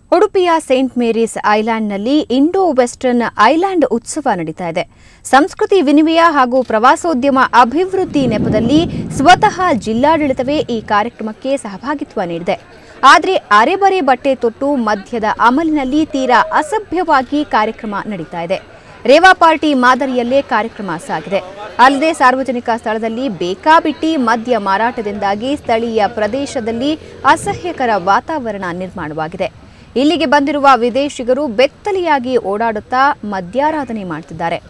ಉಡುಪಿಯ Saint Mary's ಐಲ್ಯಾಂಡ್ನಲ್ಲಿ Indo western island ಉತ್ಸವ ನಡೀತಾ ಇದೆ ಸಂಸ್ಕೃತಿ ವಿನಿಮಯ ಹಾಗೂ ಪ್ರವಾಸೋದ್ಯಮ ಅಭಿವೃದ್ಧಿ ನೆಪದಲ್ಲಿ ಸ್ವತಃ ಜಿಲ್ಲಾಡಳಿತವೇ ಈ ಕಾರ್ಯಕ್ರಮಕ್ಕೆ ಸಹಭಾಗಿತ್ವ ನೀಡಿದೆ ಆದರೆ ಅರೆಬರೆ ಬಟ್ಟೆ ತೊಟ್ಟು ಮಧ್ಯದ ಅಮಲಿನಲ್ಲಿ ತೀರಾ ಅಸಭ್ಯವಾಗಿ ಕಾರ್ಯಕ್ರಮ ನಡೀತಾ ಇದೆ ರೇವಾ ಪಾರ್ಟಿ ಮಾದರಿಯಲ್ಲೇ ಕಾರ್ಯಕ್ರಮ ಸಾಗಿದೆ ಅಲ್ಲದೆ ಸಾರ್ವಜನಿಕ ಸ್ಥಳದಲ್ಲಿ ಬೇಕಾಬಿಟ್ಟಿ ಮದ್ಯ ಮಾರಾಟದಿಂದಾಗಿ ಸ್ಥಳೀಯ ಪ್ರದೇಶದಲ್ಲಿ ಅಸಹ್ಯಕರ ವಾತಾವರಣ ನಿರ್ಮಾಣವಾಗಿದೆ ಇಲ್ಲಿಗೆ ಬಂದಿರುವ ವಿದೇಶಿಗರು ಬೆತ್ತಲೆಯಾಗಿ ಓಡಾಡುತ್ತಾ ಮದ್ಯಾರಾಧನೆ ಮಾಡ್ತಿದ್ದಾರೆ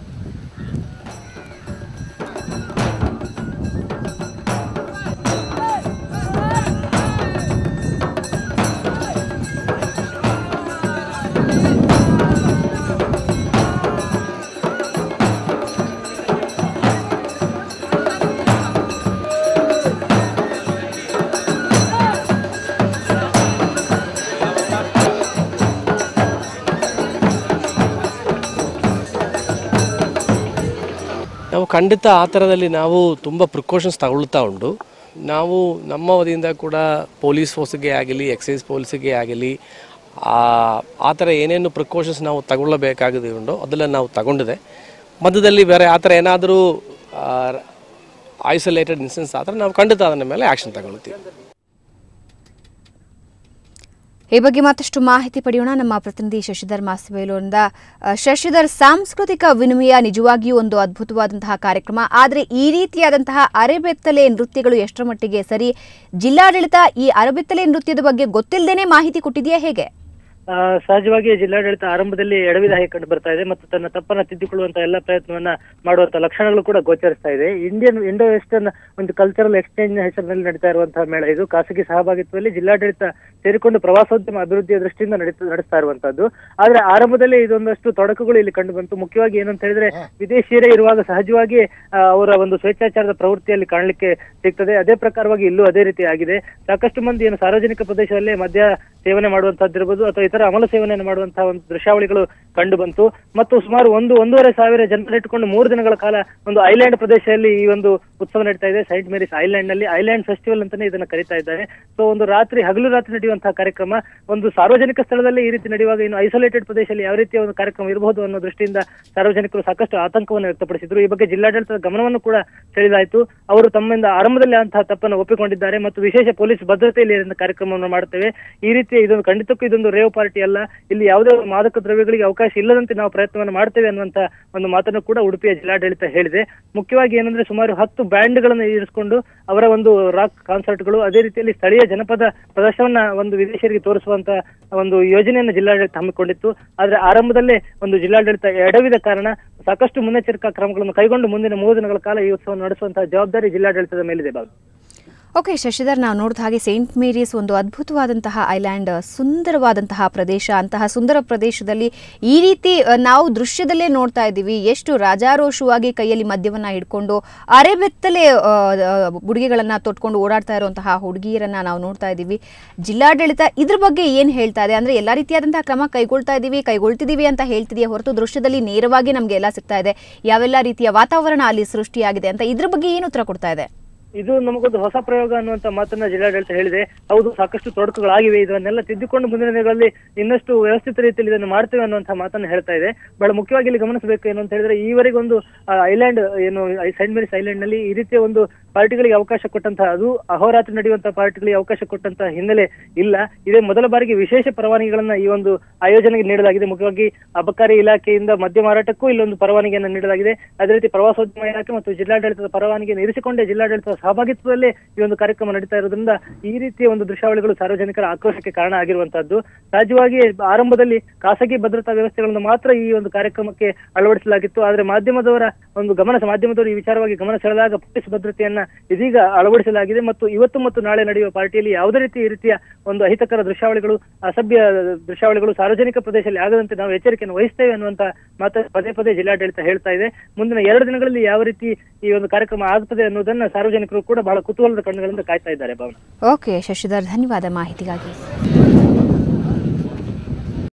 ನಾವು ಖಂಡಿತ ಆ ಥರದಲ್ಲಿ ನಾವು ತುಂಬ ಪ್ರಿಕಾಷನ್ಸ್ ತಗೊಳ್ತಾ ಉಂಟು ನಾವು ನಮ್ಮ ವತಿಯಿಂದ ಕೂಡ ಪೊಲೀಸ್ ಫೋರ್ಸ್ಗೆ ಆಗಲಿ ಎಕ್ಸೈಸ್ ಪೊಲೀಸಿಗೆ ಆಗಲಿ ಆ ಆ ಥರ ಏನೇನು ಪ್ರಿಕಾಷನ್ಸ್ ನಾವು ತಗೊಳ್ಳಬೇಕಾಗಿದೆ ಉಂಟು ಅದೆಲ್ಲ ನಾವು ತಗೊಂಡಿದೆ ಮಧ್ಯದಲ್ಲಿ ಬೇರೆ ಆ ಥರ ಏನಾದರೂ ಐಸೋಲೇಟೆಡ್ ಇನ್ಸಿಡೆನ್ಸ್ ಆದರೆ ನಾವು ಖಂಡಿತ ಅದರ ಮೇಲೆ ಆ್ಯಕ್ಷನ್ ತಗೊಳ್ತೀವಿ ಈ ಬಗ್ಗೆ ಮತ್ತಷ್ಟು ಮಾಹಿತಿ ಪಡೆಯೋಣ ನಮ್ಮ ಪ್ರತಿನಿಧಿ ಶಶಿಧರ್ ಮಾಸವೇಲೂರಿಂದ ಅ, ಶಶಿಧರ್ ಸಾಂಸ್ಕೃತಿಕ ವಿನಿಮಯ ನಿಜವಾಗಿಯೂ ಒಂದು ಅದ್ಭುತವಾದಂತಹ ಕಾರ್ಯಕ್ರಮ ಆದರೆ ಈ ರೀತಿಯಾದಂತಹ ಅರೆಬೆತ್ತಲೆ ನೃತ್ಯಗಳು ಎಷ್ಟರ ಮಟ್ಟಿಗೆ ಸರಿ ಜಿಲ್ಲಾಡಳಿತ ಈ ಅರೆಬೆತ್ತಲೆ ನೃತ್ಯದ ಬಗ್ಗೆ ಗೊತ್ತಿಲ್ಲದೇನೆ ಮಾಹಿತಿ ಕೊಟ್ಟಿದೆಯಾ ಹೇಗೆ ಆ, ಸಹಜವಾಗಿ ಜಿಲ್ಲಾಡಳಿತ ಆರಂಭದಲ್ಲಿ ಎಡವಿದ ಹಾಗೆ ಕಂಡು ಬರ್ತಾ ಇದೆ ಮತ್ತು ತನ್ನ ತಪ್ಪನ್ನ ತಿದ್ದಿಕೊಳ್ಳುವಂತ ಎಲ್ಲ ಪ್ರಯತ್ನವನ್ನ ಮಾಡುವಂತ ಲಕ್ಷಣಗಳು ಕೂಡ ಗೋಚರಿಸ್ತಾ ಇದೆ ಇಂಡಿಯನ್ ಇಂಡೋ ವೆಸ್ಟರ್ನ್ ಒಂದು ಕಲ್ಚರಲ್ ಎಕ್ಸ್ಚೇಂಜ್ ಹೆಸರಿನಲ್ಲಿ ನಡೀತಾ ಇರುವಂತಹ ಮೇಳ ಇದು ಖಾಸಗಿ ಸಹಭಾಗಿತ್ವದಲ್ಲಿ ಜಿಲ್ಲಾಡಳಿತ ಸೇರಿಕೊಂಡು ಪ್ರವಾಸೋದ್ಯಮ ಅಭಿವೃದ್ಧಿಯ ದೃಷ್ಟಿಯಿಂದ ನಡೀತಾ ನಡೆಸ್ತಾ ಇರುವಂತದ್ದು ಆದ್ರೆ ಆರಂಭದಲ್ಲಿ ಇದೊಂದಷ್ಟು ತೊಡಕುಗಳು ಇಲ್ಲಿ ಕಂಡು ಬಂತು ಮುಖ್ಯವಾಗಿ ಏನಂತ ಹೇಳಿದ್ರೆ ವಿದೇಶಿಯರೇ ಇರುವಾಗ ಸಹಜವಾಗಿ ಆ, ಅವರ ಒಂದು ಸ್ವೇಚ್ಛಾಚಾರದ ಪ್ರವೃತ್ತಿಯಲ್ಲಿ ಕಾಣಲಿಕ್ಕೆ ಸಿಗ್ತದೆ ಅದೇ ಪ್ರಕಾರವಾಗಿ ಇಲ್ಲೂ ಅದೇ ರೀತಿ ಆಗಿದೆ ಸಾಕಷ್ಟು ಮಂದಿ ಏನು ಸಾರ್ವಜನಿಕ ಪ್ರದೇಶದಲ್ಲಿ ಮದ್ಯ ಸೇವನೆ ಮಾಡುವಂತಹದ್ದಿರ್ಬೋದು ಅಥವಾ ಇತರ ಅಮಲ ಸೇವನೆಯನ್ನು ಮಾಡುವಂತಹ ಒಂದು ದೃಶ್ಯಾವಳಿಗಳು ಕಂಡು ಬಂತು ಮತ್ತು ಸುಮಾರು ಒಂದು ಒಂದೂವರೆ ಸಾವಿರ ಜನರಿಟ್ಟುಕೊಂಡು ಮೂರು ದಿನಗಳ ಕಾಲ ಒಂದು ಐಲ್ಯಾಂಡ್ ಪ್ರದೇಶದಲ್ಲಿ ಈ ಒಂದು ಉತ್ಸವ ನಡೀತಾ ಇದೆ ಸೈಂಟ್ ಮೇರಿಸ್ ಐಲ್ಯಾಂಡ್ ನಲ್ಲಿ ಐಲ್ಯಾಂಡ್ ಫೆಸ್ಟಿವಲ್ ಅಂತಾನೆ ಇದನ್ನ ಕರೀತಾ ಇದ್ದಾರೆ ಸೊ ಒಂದು ರಾತ್ರಿ ಹಗಲು ರಾತ್ರಿ ನಡೆಯುವಂತಹ ಕಾರ್ಯಕ್ರಮ ಒಂದು ಸಾರ್ವಜನಿಕ ಸ್ಥಳದಲ್ಲಿ ಈ ರೀತಿ ನಡೆಯುವಾಗ ಇನ್ನು ಐಸೋಲೇಟೆಡ್ ಪ್ರದೇಶದಲ್ಲಿ ಯಾವ ರೀತಿಯ ಒಂದು ಕಾರ್ಯಕ್ರಮ ಇರಬಹುದು ಅನ್ನೋ ದೃಷ್ಟಿಯಿಂದ ಸಾರ್ವಜನಿಕರು ಸಾಕಷ್ಟು ಆತಂಕವನ್ನು ವ್ಯಕ್ತಪಡಿಸಿದ್ರು ಈ ಬಗ್ಗೆ ಜಿಲ್ಲಾಡಳಿತದ ಗಮನವನ್ನು ಕೂಡ ಸೆಳೆದಾಯಿತು ಅವರು ತಮ್ಮಿಂದ ಆರಂಭದಲ್ಲಿ ಅಂತಹ ತಪ್ಪನ್ನು ಒಪ್ಪಿಕೊಂಡಿದ್ದಾರೆ ಮತ್ತು ವಿಶೇಷ ಪೊಲೀಸ್ ಭದ್ರತೆಯಲ್ಲಿ ಇದನ್ನ ಕಾರ್ಯಕ್ರಮವನ್ನು ಮಾಡುತ್ತೇವೆ ಈ ರೀತಿಯ ಇದೊಂದು ಖಂಡಿತಕ್ಕೂ ಇದೊಂದು ರೇವ್ ಪಾರ್ಟಿ ಅಲ್ಲ ಇಲ್ಲಿ ಯಾವುದೇ ಒಂದು ಮಾದಕ ದ್ರವ್ಯಗಳಿಗೆ ಅವಕಾಶ ಇಲ್ಲದಂತೆ ನಾವು ಪ್ರಯತ್ನವನ್ನು ಮಾಡ್ತೇವೆ ಅನ್ನುವಂತ ಒಂದು ಮಾತನ್ನು ಕೂಡ ಉಡುಪಿಯ ಜಿಲ್ಲಾಡಳಿತ ಹೇಳಿದೆ ಮುಖ್ಯವಾಗಿ ಏನಂದ್ರೆ ಸುಮಾರು ಹತ್ತು ಬ್ಯಾಂಡ್ಗಳನ್ನು ಇರಿಸಿಕೊಂಡು ಅವರ ಒಂದು ರಾಕ್ ಕಾನ್ಸರ್ಟ್ಗಳು ಅದೇ ರೀತಿಯಲ್ಲಿ ಸ್ಥಳೀಯ ಜನಪದ ಪ್ರದರ್ಶನವನ್ನ ಒಂದು ವಿದೇಶಿಯರಿಗೆ ತೋರಿಸುವಂತ ಒಂದು ಯೋಜನೆಯನ್ನು ಜಿಲ್ಲಾಡಳಿತ ಹಮ್ಮಿಕೊಂಡಿತ್ತು ಆದ್ರೆ ಆರಂಭದಲ್ಲೇ ಒಂದು ಜಿಲ್ಲಾಡಳಿತ ಎಡವಿದ ಕಾರಣ ಸಾಕಷ್ಟು ಮುನ್ನೆಚ್ಚರಿಕಾ ಕ್ರಮಗಳನ್ನು ಕೈಗೊಂಡು ಮುಂದಿನ ಮೂರು ದಿನಗಳ ಕಾಲ ಈ ಉತ್ಸವ ನಡೆಸುವಂತಹ ಜವಾಬ್ದಾರಿ ಜಿಲ್ಲಾಡಳಿತದ ಮೇಲಿದೆ ಬಾಬು ಓಕೆ ಶಶಿಧರ್ ನಾವು ನೋಡಿದ ಹಾಗೆ ಸೇಂಟ್ ಮೇರೀಸ್ ಒಂದು ಅದ್ಭುತವಾದಂತಹ ಐಲ್ಯಾಂಡ್ ಸುಂದರವಾದಂತಹ ಪ್ರದೇಶ ಅಂತಹ ಸುಂದರ ಪ್ರದೇಶದಲ್ಲಿ ಈ ರೀತಿ ಅ, ನಾವು ದೃಶ್ಯದಲ್ಲೇ ನೋಡ್ತಾ ಇದ್ದೀವಿ ಎಷ್ಟು ರಾಜಾರೋಷವಾಗಿ ಕೈಯಲ್ಲಿ ಮದ್ಯವನ್ನ ಹಿಡ್ಕೊಂಡು ಅರೆಬೆತ್ತಲೆ ಅ, ಅ, ಉಡುಗೆಗಳನ್ನ ತೊಟ್ಕೊಂಡು ಓಡಾಡ್ತಾ ಇರುವಂತಹ ಹುಡುಗಿಯರನ್ನ ನಾವು ನೋಡ್ತಾ ಇದ್ದೀವಿ ಜಿಲ್ಲಾಡಳಿತ ಇದ್ರ ಬಗ್ಗೆ ಏನು ಹೇಳ್ತಾ ಇದೆ ಅಂದ್ರೆ ಎಲ್ಲ ರೀತಿಯಾದಂತಹ ಕ್ರಮ ಕೈಗೊಳ್ತಾ ಇದ್ದೀವಿ ಕೈಗೊಳ್ತಿದ್ದೀವಿ ಅಂತ ಹೇಳ್ತಿದೆಯಾ ಹೊರತು ದೃಶ್ಯದಲ್ಲಿ ನೇರವಾಗಿ ನಮಗೆ ಎಲ್ಲ ಸಿಗ್ತಾ ಇದೆ ಯಾವೆಲ್ಲ ರೀತಿಯ ವಾತಾವರಣ ಅಲ್ಲಿ ಸೃಷ್ಟಿಯಾಗಿದೆ ಅಂತ ಇದ್ರ ಬಗ್ಗೆ ಏನು ಉತ್ತರ ಕೊಡ್ತಾ ಇದೆ ಇದು ನಮಗೊಂದು ಹೊಸ ಪ್ರಯೋಗ ಅನ್ನುವಂತ ಮಾತನ್ನ ಜಿಲ್ಲಾಡಳಿತ ಹೇಳಿದೆ ಹೌದು ಸಾಕಷ್ಟು ತೊಡಕುಗಳಾಗಿವೆ ಇದನ್ನೆಲ್ಲ ತಿದ್ದುಕೊಂಡು ಮುಂದಿನ ದಿನಗಳಲ್ಲಿ ಇನ್ನಷ್ಟು ವ್ಯವಸ್ಥಿತ ರೀತಿಯಲ್ಲಿ ಇದನ್ನು ಮಾಡ್ತೇವೆ ಅನ್ನುವಂತ ಮಾತನ್ನ ಹೇಳ್ತಾ ಇದೆ ಬಹಳ ಮುಖ್ಯವಾಗಿ ಇಲ್ಲಿ ಗಮನಿಸಬೇಕು ಏನು ಅಂತ ಹೇಳಿದ್ರೆ ಈವರೆಗೊಂದು ಐಲ್ಯಾಂಡ್ ಏನು ಸೈಂಟ್ ಮೇರಿಸ್ ಐಲ್ಯಾಂಡ್ ನಲ್ಲಿ ಈ ರೀತಿಯ ಒಂದು ಪಾರ್ಟಿಗಳಿಗೆ ಅವಕಾಶ ಕೊಟ್ಟಂತಹ ಅದು ಅಹೋರಾತ್ರಿ ನಡೆಯುವಂತಹ ಪಾರ್ಟಿಗಳಿಗೆ ಅವಕಾಶ ಕೊಟ್ಟಂತಹ ಹಿನ್ನೆಲೆ ಇಲ್ಲ ಇದೇ ಮೊದಲ ಬಾರಿಗೆ ವಿಶೇಷ ಪರವಾನಗಿಗಳನ್ನ ಈ ಒಂದು ಆಯೋಜನೆಗೆ ನೀಡಲಾಗಿದೆ ಮುಖ್ಯವಾಗಿ ಅಬಕಾರಿ ಇಲಾಖೆಯಿಂದ ಮದ್ಯ ಮಾರಾಟಕ್ಕೂ ಇಲ್ಲೊಂದು ಪರವಾನಗಿಯನ್ನು ನೀಡಲಾಗಿದೆ ಅದೇ ರೀತಿ ಪ್ರವಾಸೋದ್ಯಮ ಇಲಾಖೆ ಮತ್ತು ಜಿಲ್ಲಾಡಳಿತದ ಪರವಾನಗಿಯನ್ನು ಇರಿಸಿಕೊಂಡೇ ಜಿಲ್ಲಾಡಳಿತದ ಸಹಭಾಗಿತ್ವದಲ್ಲೇ ಈ ಒಂದು ಕಾರ್ಯಕ್ರಮ ನಡೀತಾ ಇರೋದ್ರಿಂದ ಈ ರೀತಿಯ ಒಂದು ದೃಶ್ಯಾವಳಿಗಳು ಸಾರ್ವಜನಿಕರ ಆಕ್ರೋಶಕ್ಕೆ ಕಾರಣ ಆಗಿರುವಂತಹದ್ದು ಸಹಜವಾಗಿ ಆರಂಭದಲ್ಲಿ ಖಾಸಗಿ ಭದ್ರತಾ ವ್ಯವಸ್ಥೆಗಳನ್ನು ಮಾತ್ರ ಈ ಒಂದು ಕಾರ್ಯಕ್ರಮಕ್ಕೆ ಅಳವಡಿಸಲಾಗಿತ್ತು ಆದ್ರೆ ಮಾಧ್ಯಮದವರ ಒಂದು ಗಮನ ಮಾಧ್ಯಮದವರು ಈ ವಿಚಾರವಾಗಿ ಗಮನ ಸೆಳೆದಾಗ ಪೊಲೀಸ್ ಭದ್ರತೆಯನ್ನ ಇದೀಗ ಅಳವಡಿಸಲಾಗಿದೆ ಮತ್ತು ಇವತ್ತು ಮತ್ತು ನಾಳೆ ನಡೆಯುವ ಪಾರ್ಟಿಯಲ್ಲಿ ಯಾವುದೇ ರೀತಿ ಈ ರೀತಿಯ ಒಂದು ಅಹಿತಕರ ದೃಶ್ಯಾವಳಿಗಳು ಅಸಭ್ಯ ದೃಶ್ಯಾವಳಿಗಳು ಸಾರ್ವಜನಿಕ ಪ್ರದೇಶದಲ್ಲಿ ಆಗದಂತೆ ನಾವು ಎಚ್ಚರಿಕೆಯನ್ನು ವಹಿಸ್ತೇವೆ ಅನ್ನುವಂತ ಮಾತು ಪದೇ ಪದೇ ಜಿಲ್ಲಾಡಳಿತ ಹೇಳ್ತಾ ಇದೆ ಮುಂದಿನ ಎರಡು ದಿನಗಳಲ್ಲಿ ಯಾವ ರೀತಿ ಈ ಒಂದು ಕಾರ್ಯಕ್ರಮ ಆಗ್ತದೆ ಅನ್ನೋದನ್ನ ಸಾರ್ವಜನಿಕರು ಕೂಡ ಬಹಳ ಕುತೂಹಲದ ಕಣ್ಣುಗಳಿಂದ ಕಾಯ್ತಾ ಇದ್ದಾರೆ ಭಾವನ ಓಕೆ ಶಶಿಧರ್ ಧನ್ಯವಾದ ಮಾಹಿತಿಗಾಗಿ